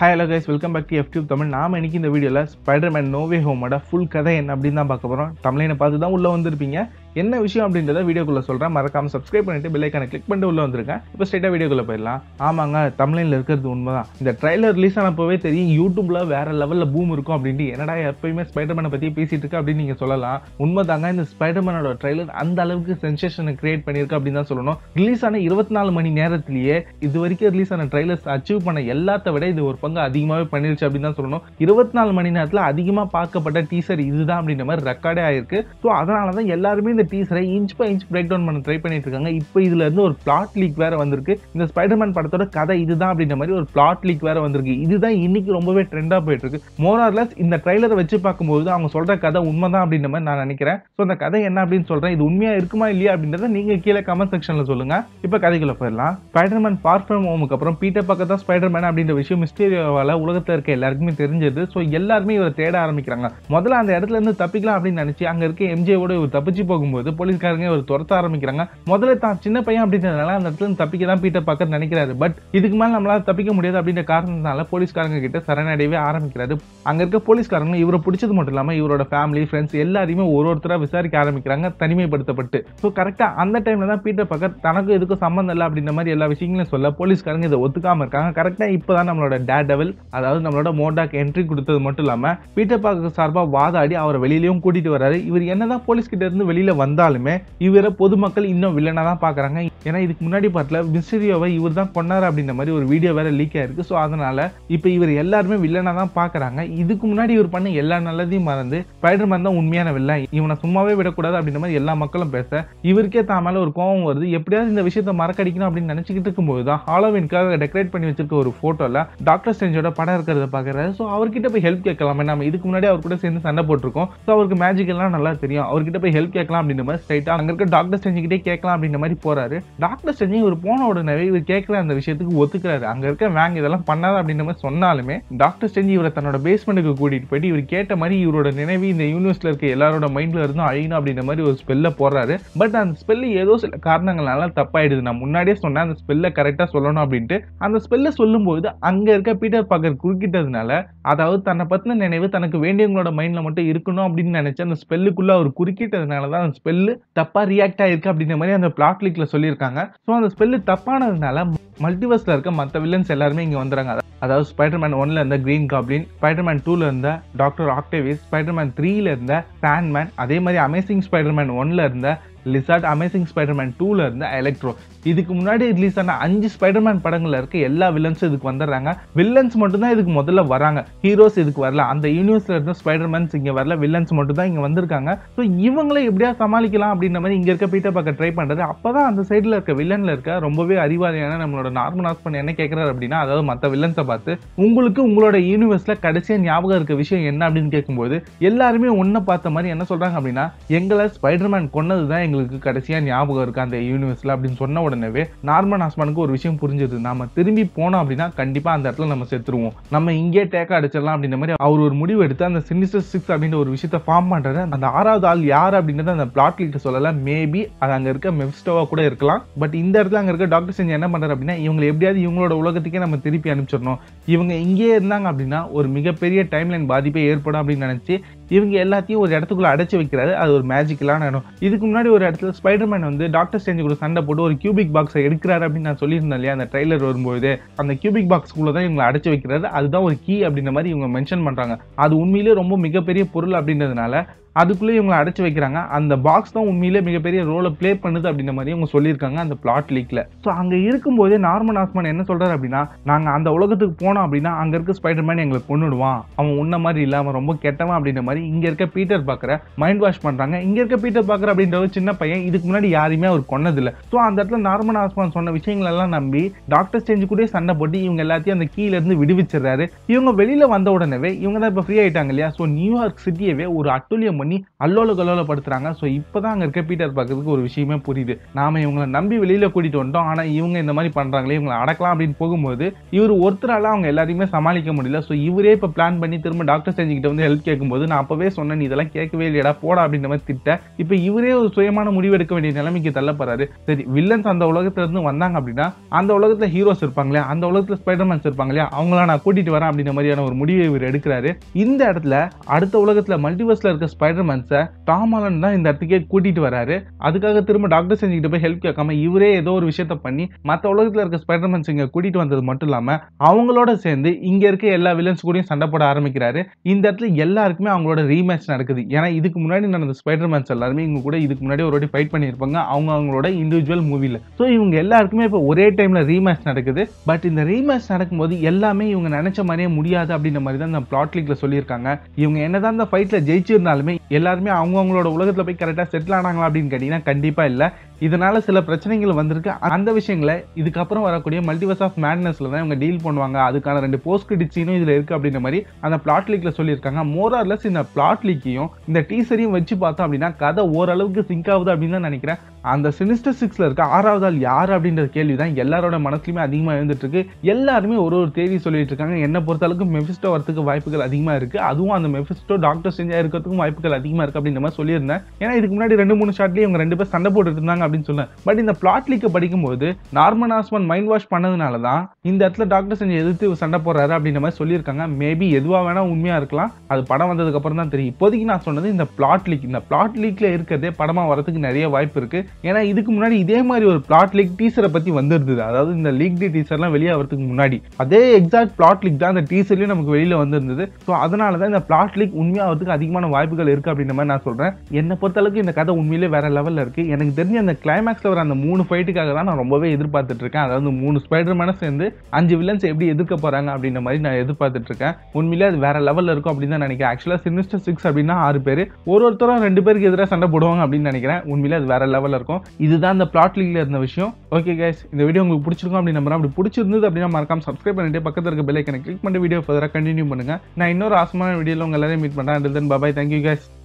hi hello guys welcome back to F tube Tamil நாம இன்னைக்கு இந்த வீடியோவில் ஸ்பைடர்மேன் நோவே ஹோமோட ஃபுல் கதை என்ன அப்படின்னு தான் பார்க்க போகிறோம் தமிழனை பார்த்து தான் உள்ளே வந்திருப்பீங்க என்ன விஷயம் அப்படின்றத வீடியோக்குள்ள சொல்கிறேன் மறக்காம சப்ஸ்கிரைப் பண்ணிட்டு பெல் ஐக்கானை கிளிக் பண்ணிட்டு உள்ள வந்திருக்கேன் இப்போ ஸ்ட்ரைட்டாக வீடியோக்குள்ள போயிடலாம் ஆமாங்க தமிழில் இருக்கிறது உண்மைதான் இந்த ட்ரைலர் ரிலீஸ் ஆனப்பவே தெரியும் யூடியூப்ல வேற லெவலில் பூம் இருக்கும் அப்படின்ட்டு என்னடா எப்பயுமே ஸ்பைடர்மேனை பற்றி பேசிட்டு இருக்கு அப்படின்னு நீங்கள் சொல்லலாம் உண்மைதாங்க இந்த ஸ்பைடர்மேனோட ட்ரைலர் அந்த அளவுக்கு சென்சேஷனை கிரியேட் பண்ணியிருக்கு அப்படின்னு தான் சொல்லணும் ரிலீஸ் ஆன இருபத்தி நாலு மணி நேரத்திலேயே இது வரைக்கும் ரிலீஸ் ஆன ட்ரைலர்ஸ் அச்சீவ் பண்ண எல்லாத்த விட இது ஒரு பங்கு அதிகமாகவே பண்ணிருச்சு அப்படின்னு தான் சொல்லணும் இருபத்தி நாலு மணி நேரத்தில் அதிகமாக பார்க்கப்பட்ட டீசர் இதுதான் அப்படின்ற மாதிரி ரெக்கார்டே ஆயிருக்கு ஸோ அதனால தான் எல்லாருமே இந்த டீசரை inch by inch break down பண்ண ட்ரை பண்ணிட்டு இருக்காங்க இப்போ இதுல இருந்து ஒரு பிளாட் லீக் வேற வந்திருக்கு இந்த ஸ்பைடர்மேன் படத்தோட கதை இதுதான் அப்படின்ற மாதிரி ஒரு பிளாட் லீக் வேற வந்திருக்கு இதுதான் இன்னைக்கு ரொம்பவே ட்ரெண்டா போயிட்டு இருக்கு மோரார்லஸ் இந்த ட்ரைலரை வச்சு பார்க்கும்போது அவங்க சொல்ற கதை உண்மைதான் அப்படின்ற மாதிரி நான் நினைக்கிறேன் ஸோ அந்த கதை என்ன அப்படின்னு சொல்றேன் இது உண்மையா இருக்குமா இல்லையா அப்படின்றத நீங்க கீழே கமெண்ட் செக்ஷன்ல சொல்லுங்க இப்போ கதைக்குள்ள போயிடலாம் ஸ்பைடர்மேன் ஃபார் ஃப்ரம் ஹோமுக்கு அப்புறம் பீட்டர் பக்கம் தான் ஸ்பைடர்மேன் அப்படின்ற விஷயம் மிஸ்டீரியோவால உலகத்துல இருக்க எல்லாருக்குமே தெரிஞ்சது ஸோ எல்லாருமே இவரை தேட ஆரம்பிக்கிறாங்க முதல்ல அந்த இடத்துல இருந்து தப்பிக்கலாம் அப்படின்னு நினைச்சு அங்க இருக்க எம்ஜேவோட இவர் தப்பிச்சு போகும்போது போலீஸ்காரங்க இவர் துரத்த ஆரம்பிக்கிறாங்க முதல்ல தான் சின்ன பையன் அப்படின்றதுனால அந்த இடத்துல இருந்து தப்பிக்க தான் பீட்டர் பார்க்க நினைக்கிறாரு பட் இதுக்கு மேல நம்மளால தப்பிக்க முடியாது அப்படின்ற காரணத்தினால போலீஸ்காரங்க கிட்ட சரணடையவே ஆரம்பிக்கிறாரு அங்க இருக்க போலீஸ்காரங்க இவரை பிடிச்சது மட்டும் இல்லாம இவரோட ஃபேமிலி ஃப்ரெண்ட்ஸ் எல்லாரையுமே ஒரு ஒருத்தரா விசாரிக்க ஆரம்பிக்கிறாங்க தனிமைப்படுத்தப்பட்டு ஸோ கரெக்டா அந்த டைம்ல தான் பீட்டர் பக்கர் தனக்கு இதுக்கும் சம்மந்தம் இல்லை அப்படின்ற மாதிரி எல்லா விஷயங்களையும் சொல்ல போலீஸ்காரங்க இதை ஒத்துக்காம இருக்காங்க கரெக்டா இப்பதான் நம்மளோட டே டெவல் அதாவது நம்மளோட மோடாக் என்ட்ரி கொடுத்தது மட்டும் இல்லாம பீட்டர் பாக்கர் சார்பா வாதாடி அவரை வெளியிலயும் கூட்டிட்டு வராரு இவர் என்னதான் போலீஸ் கிட்ட இருந்து வெளியில வந்தாலுமே இவரை பொதுமக்கள் இன்னும் வில்லனா தான் பாக்குறாங்க ஏன்னா இதுக்கு முன்னாடி பாட்டுல மிஸ்டரியோவை இவர் தான் கொண்டாரு அப்படின்ற மாதிரி ஒரு வீடியோ வேற லீக் ஆயிருக்கு ஸோ அதனால இப்போ இவர் எல்லாருமே வில்லனா தான் பாக்குறாங்க இதுக்கு முன்னாடி இவர் பண்ண எல்லா நல்லதையும் மறந்து ஸ்பைடர்மேன் தான் உண்மையான வில்லன் இவனை சும்மாவே விடக்கூடாது அப்படின்ற மாதிரி எல்லா மக்களும் பேச இவருக்கே தான் மேல ஒரு கோவம் வருது எப்படியாவது இந்த விஷயத்த மறக்கடிக்கணும் அப்படின்னு நினைச்சுக்கிட்டு இருக்கும்போது தான் ஹாலோவின்காக டெக்கரேட் பண்ணி வச்சிருக்க ஒரு போட்டோல டாக்டர் ஸ்டேஞ்சோட படம் இருக்கிறத பாக்குறாரு ஸோ அவர்கிட்ட போய் ஹெல்ப் கேட்கலாமே நம்ம இதுக்கு முன்னாடி அவர் கூட சேர்ந்து சண்டை போட்டிருக்கோம் ஸோ அவருக்கு மேஜிக் எல்லாம் நல்லா தெரியும் அவர்கிட்ட போய் ஹெல்ப் கேட்கலாம் அப்படின்ற மாதிரி ஸ்ட்ரைட்டா அங்க இருக்க டாக்டர் ஸ்டேஞ்சுக்கிட்டே கேட்கலாம் அப்படின்ற மாதிரி போறாரு டாக்டர் ஸ்டேஞ்ச் இவர் போன உடனே இவர் கேட்கிற அந்த விஷயத்துக்கு ஒத்துக்கிறாரு அங்க இருக்க வேங் இதெல்லாம் பண்ணாத அப்படின்ற மாதிரி சொன்னாலுமே டாக்டர் ஸ்டேஞ்ச் இவரை தன்னோட பேஸ்மெண்ட்டுக்கு கூட்டிட்டு போயிட்டு இவர் கேட்ட மாதிரி இவரோட நினைவு இந்த யூனிவர்ஸ்ல இருக்க எல்லாரோட மைண்ட்ல இருந்தும் அழியணும் அப்படின்ற மாதிரி ஒரு ஸ்பெல்ல போடுறாரு பட் அந்த ஸ்பெல்லு ஏதோ சில காரணங்களால தப்பாயிடுது நான் முன்னாடியே சொன்னேன் அந்த ஸ்பெல்ல கரெக்டா சொல்லணும் அப்படின்ட்டு அந்த ஸ்பெல்ல சொல்லும்போது அங்க இருக்க பீட்டர் பாக்கர் குறுக்கிட்டதுனால அதாவது தன்னை பத்தின நினைவு தனக்கு வேண்டியவங்களோட மைண்ட்ல மட்டும் இருக்கணும் அப்படின்னு நினைச்சு அந்த ஸ்பெல்லுக்குள்ள அவர் குறுக்கிட்டதுனால தான் அந்த ஸ்பெல்லு தப்பா ரியாக்ட் ஆயிருக்கு அப்படின்ற மாதிரி அந்த பிளாட் லீக்ல சொல்லியிருக்காங்க ஸோ அந்த ஸ்பெல்லு தப்பானதுனால மல்டிவர்ஸ்ல இருக்க மற்ற வில்லன்ஸ் எல்லாருமே இங்க வந்துறாங்க அதாவது ஸ்பைடர்மேன் ஒன்ல இருந்த கிரீன் காப்ளின் ஸ்பைடர்மேன் டூல இருந்த டாக்டர் ஆக்டேவிஸ் ஸ்பைடர்மேன் த்ரீல இருந்த சாண்ட்மேன் அதே மாதிரி அமேசிங் ஸ்பைடர்மேன் ஒன்ல இருந்த லிசார்ட் அமேசிங் ஸ்பைடர்மேன் டூல இருந்த எலக்ட்ரோ இதுக்கு முன்னாடி ரிலீஸ் ஆன அஞ்சு ஸ்பைடர்மேன் படங்கள்ல இருக்க எல்லா வில்லன்ஸும் இதுக்கு வந்துடுறாங்க வில்லன்ஸ் மட்டும் தான் இதுக்கு முதல்ல வராங்க ஹீரோஸ் இதுக்கு வரல அந்த யூனிவர்ஸ்ல இருந்த ஸ்பைடர்மேன்ஸ் இங்க வரல வில்லன்ஸ் மட்டும் தான் இங்க வந்திருக்காங்க ஸோ இவங்களை எப்படியா சமாளிக்கலாம் அப்படின்ற மாதிரி இங்க இருக்க பீட்டர் பார்க்க ட்ரை பண்றது அப்பதான் அந்த சைடுல இருக்க வில்லன்ல இருக்க ரொம்பவே அறிவாளியான நம்மளோட நார்மல் ஹாஸ்பன் என்ன கேட்கிறாரு அப்படின்னா அதாவது மற்ற வில்லன்ஸை பார்த்து உங்களுக்கு உங்களோட யூனிவர்ஸ்ல கடைசியா ஞாபகம் இருக்க விஷயம் என்ன அப்படின்னு கேட்கும்போது எல்லாருமே ஒன்ன பார்த்த மாதிரி என்ன சொல்றாங்க அப்படின்னா எங்களை ஸ்பைடர்மேன் கொன்னதுதான் எங்களுக்கு கடைசியா ஞாபகம் இருக்கு அந்த யூனிவர்ஸ்ல அப்படின்னு சொன்ன உடனே நார்மன் ஹாஸ்மனுக்கு ஒரு விஷயம் புரிஞ்சது நாம திரும்பி போனோம் அப்படின்னா கண்டிப்பா அந்த இடத்துல நம்ம செத்துருவோம் நம்ம இங்கே டேக்கா அடிச்சிடலாம் அப்படின்ற மாதிரி அவர் ஒரு முடிவு எடுத்து அந்த சினிஸ்டர் சிக்ஸ் அப்படின்ற ஒரு விஷயத்த ஃபார்ம் பண்றாரு அந்த ஆறாவது ஆள் யார் அப்படின்றத அந்த பிளாட் கிட்ட சொல்லல மேபி அது அங்க இருக்க மெஃப்ஸ்டோவா கூட இருக்கலாம் பட் இந்த இடத்துல அங்க இருக்க டாக்டர் செஞ்சு என்ன பண்றாரு அப்படின்னா இவங்களை எப்படியாவது இவங்களோட உலகத்துக்கே நம்ம திருப்பி அனுப்பிச்சிடணும் இவங்க இங்கேயே இருந்தாங்க அப்படின்னா ஒரு மிகப்பெரிய டைம்லைன் பாதிப்பே ஏற்படும் அப்படின்னு நினைச்சு இவங்க எல்லாத்தையும் ஒரு இடத்துக்குள்ள அடைச்சு வைக்கிறாரு அது ஒரு மேஜிக்கலான இடம் இதுக்கு முன்னாடி ஒரு இடத்துல ஸ்பைடர்மேன் வந்து டாக்டர் ஸ்டேஞ்ச் கூட சண்டை போட்டு ஒரு கியூபிக் பாக்ஸை எடுக்கிறாரு அப்படின்னு நான் சொல்லியிருந்தேன் இல்லையா அந்த ட்ரைலர் வரும்போது அந்த கியூபிக் பாக்ஸ்க்குள்ள தான் இவங்களை அடைச்சு வைக்கிறாரு அதுதான் ஒரு கீ அப்படின்ற மாதிரி இவங்க மென்ஷன் பண்றாங்க அது உண்மையிலேயே ரொம்ப மிகப்பெரிய பொருள் அப்படின்றதுனால அதுக்குள்ளே இவங்களை அடைச்சு வைக்கிறாங்க அந்த பாக்ஸ் தான் உண்மையிலே மிகப்பெரிய ரோலை ப்ளே பண்ணுது அப்படின்ற மாதிரி இவங்க சொல்லியிருக்காங்க அந்த பிளாட் லீக்ல ஸோ அங்கே இருக்கும்போதே நார்மன் ஆஸ்மான் என்ன சொல்றாரு அப்படின்னா நாங்கள் அந்த உலகத்துக்கு போனோம் அப்படின்னா அங்கே இருக்க ஸ்பைடர்மேன் எங்களை கொண்டுடுவான் அவன் உன்ன மாதிரி இல்லை அவன் ரொம்ப கெட்டவன் அப்படின்ற மாதிரி இங்கே இருக்க பீட்டர் பார்க்குற மைண்ட் வாஷ் பண்ணுறாங்க இங்கே இருக்க பீட்டர் பார்க்குற அப்படின்ற ஒரு சின்ன பையன் இதுக்கு முன்னாடி யாரையுமே அவர் கொன்னதில்லை ஸோ அந்த இடத்துல நார்மன் ஆஸ்மான் சொன்ன விஷயங்கள் எல்லாம் நம்பி டாக்டர் ஸ்டேஞ்சு கூட சண்டை போட்டு இவங்க எல்லாத்தையும் அந்த கீழ இருந்து விடுவிச்சிடுறாரு இவங்க வெளியில வந்த உடனே இவங்க தான் இப்போ ஃப்ரீ ஆயிட்டாங்க இல்லையா ஸோ நியூயார்க் சிட்டியவே ஒரு அட்டுழியம் பண்ணி அல்லோல கல்லோல படுத்துறாங்க ஸோ இப்போதான் அங்கே இருக்க பீட்டர் பார்க்கறதுக்கு ஒரு விஷயமே புரியுது நாம இவங்களை நம்பி வெளியில கூட்டிட்டு வந்துட்டோம் ஆனா இவங்க இந்த மாதிரி பண்றாங்களே இவங்களை அடக்கலாம் அப்படின்னு போகும்போது இவர் ஒருத்தரால அவங்க எல்லாரையுமே சமாளிக்க முடியல ஸோ இவரே இப்போ பிளான் பண்ணி திரும்ப டாக்டர் செஞ்சுக்கிட்ட வந்து ஹெல்ப் கேட்கும்போது நான் அப்பவே சொன்னேன் நீ இதெல்லாம் கேட்கவே இல்லையடா போடா அப்படின்ற மாதிரி திட்ட இப்போ இவரே ஒரு சுயமான முடிவு எடுக்க வேண்டிய நிலைமைக்கு தள்ளப்படுறாரு சரி வில்லன்ஸ் அந்த உலகத்துல இருந்து வந்தாங்க அப்படின்னா அந்த உலகத்துல ஹீரோஸ் இருப்பாங்களே அந்த உலகத்துல ஸ்பைடர்மேன்ஸ் இருப்பாங்க இல்லையா அவங்கள நான் கூட்டிட்டு வரேன் அப்படின்ற மாதிரியான ஒரு முடிவை இவர் எடுக்கிறாரு இந்த இடத்துல அடுத்த உலகத்துல மல்டிவர்ஸ்ல இருக்க ஸ்பைடர்மேன்ஸை டாமாலன் தான் இந்த இடத்துக்கே கூட்டிட்டு வராரு அதுக்காக திரும்ப டாக்டர் செஞ்சுக்கிட்டு போய் ஹெல்ப் கேட்காம இவரே ஏதோ ஒரு விஷயத்த பண்ணி மற்ற உலகத்துல இருக்க ஸ்பைடர்மேன்ஸ் இங்க கூட்டிட்டு வந்தது மட்டும் இல்லாம அவங்களோட சேர்ந்து இங்க இருக்க எல்லா வில்லன்ஸ் கூடயும் சண்டை போட ஆரம்பிக்கிறாரு இந்த இடத்துல எல்லாருக்குமே அவங்களோட ரீமேட்ச் நடக்குது ஏன்னா இதுக்கு முன்னாடி நடந்த ஸ்பைடர்மேன்ஸ் எல்லாருமே இவங்க கூட இதுக்கு முன்னாடி ஒரு வாட்டி ஃபைட் பண்ணியிருப்பாங்க அவங்க அவங்களோட இண்டிவிஜுவல் மூவில ஸோ இவங்க எல்லாருக்குமே இப்போ ஒரே டைம்ல ரீமேட்ச் நடக்குது பட் இந்த ரீமேட்ச் நடக்கும்போது எல்லாமே இவங்க நினைச்ச மாதிரியே முடியாது அப்படின்ற மாதிரி தான் இந்த பிளாட் லீக்ல சொல்லியிருக்காங்க இவங்க என்னதான் இந்த ஃபைட்ல ஜெயிச்சிருந்தாலுமே எல்லாருமே அவங்கவங்களோட உலகத்துல போய் கரெக்டாக செட்டில் ஆனாங்களா அப்படின்னு கேட்டீங்கன்னா கண்டிப்பா இல்லை இதனால சில பிரச்சனைகள் வந்திருக்கு அந்த விஷயங்களை இதுக்கப்புறம் வரக்கூடிய மல்டிவர்ஸ் ஆஃப் மேட்னஸ்ல தான் இவங்க டீல் பண்ணுவாங்க அதுக்கான ரெண்டு போஸ்ட் கிரெடிட் சீனும் இதுல இருக்கு அப்படின்ற மாதிரி அந்த பிளாட் லீக்ல சொல்லியிருக்காங்க மோரார்லெஸ் இந்த பிளாட் லீக்கையும் இந்த டீசரையும் வச்சு பார்த்தோம் அப்படின்னா கதை ஓரளவுக்கு சிங்க் ஆகுது அப்படின்னு தான் நினைக்கிறேன் அந்த சினிஸ்டர் சிக்ஸ்ல இருக்க ஆறாவது ஆள் யார் அப்படின்ற கேள்வி தான் எல்லாரோட மனசுலயுமே அதிகமா எழுந்துட்டு இருக்கு எல்லாருமே ஒரு ஒரு தேதி சொல்லிட்டு இருக்காங்க என்ன பொறுத்த அளவுக்கு மெஃபிஸ்டோ வரதுக்கு வாய்ப்புகள் அதிகமா இருக்கு அதுவும் அந்த மெஃபிஸ்டோ டாக்டர் செஞ்சா இருக்கிறதுக்கும் வாய்ப்புகள் அதிகமா இருக்கு அப்படின்ற மாதிரி சொல்லியிருந்தேன் ஏன்னா இதுக்கு முன்னாடி ரெண்டு மூணு ஷாட்லயே இவங்க ரெண்டு பேர் சண்டை போட்டுட்டு இருந்தாங்க அப்படின்னு சொன்னேன் பட் இந்த பிளாட் லீக்க படிக்கும்போது நார்மன் ஆஸ்மன் மைண்ட் வாஷ் பண்ணதுனால தான் இந்த இடத்துல டாக்டர் செஞ்சு எதிர்த்து இவர் சண்டை போடுறாரு அப்படின்ற மாதிரி சொல்லியிருக்காங்க மேபி எதுவா வேணா உண்மையா இருக்கலாம் அது படம் வந்ததுக்கு அப்புறம் தான் தெரியும் இப்போதைக்கு நான் சொன்னது இந்த பிளாட் லீக் இந்த பிளாட் லீக்ல இருக்கிறதே படமா வரதுக்கு நிறைய வாய்ப்பு இருக்கு ஏன்னா இதுக்கு முன்னாடி இதே மாதிரி ஒரு பிளாட் லீக் டீசரை பத்தி வந்திருந்தது அதாவது இந்த லீக் டி டீசர்லாம் வெளியே வரதுக்கு முன்னாடி அதே எக்ஸாக்ட் பிளாட் லீக் தான் அந்த டீசர்லயும் நமக்கு வெளியில வந்திருந்தது ஸோ அதனால தான் இந்த பிளாட் லீக் உண்மையாகிறதுக்கு அதிகமான வாய்ப்புகள் இருக்கு அப்படின்ற மாதிரி நான் சொல்றேன் என்னை பொறுத்தளவுக்கு இந்த கதை உண்மையிலே வேற லெவல்ல இருக்கு எனக்கு தெரிஞ்ச அந்த கிளைமேக்ஸ்ல வர அந்த மூணு ஃபைட்டுக்காக தான் நான் ரொம்பவே எதிர்பார்த்துட்டு இருக்கேன் அதாவது மூணு ஸ்பைடர் மேன சேர்ந்து அஞ்சு வில்லன்ஸ் எப்படி எதிர்க்க போறாங்க அப்படின்ற மாதிரி நான் எதிர்பார்த்துட்டு இருக்கேன் உண்மையிலே அது வேற லெவல்ல இருக்கும் அப்படின்னு தான் நினைக்கிறேன் ஆக்சுவலா சினிஸ்டர் சிக்ஸ் அப்படின்னா ஆறு பேர் ஒரு ஒருத்தரும் ரெண்டு பேருக்கு எதிராக சண்டை போடுவாங்க அப்படின்னு நினைக்கிறேன் உண்மையிலே அது வேற லெவல்ல இருக்கும் இதுதான் இந்த பிளாட் லீக்ல இருந்த விஷயம் ஓகே கைஸ் இந்த வீடியோ உங்களுக்கு பிடிச்சிருக்கும் அப்படின்னு நம்புறேன் அப்படி பிடிச்சிருந்தது அப்படின்னா மறக்காம சப்ஸ்கிரைப் பண்ணிட்டு பக்கத்துல இருக்க பெல் ஐக்கனை கிளிக் பண்ணி வீடியோ ஃபர்தரா கண்டினியூ பண்ணுங்க நான் இன்னொரு ஆசமான வீடியோல உங்க எல்லாரையும் மீட் பண்றேன் தென் பாய் தேங்க்யூ கைஸ்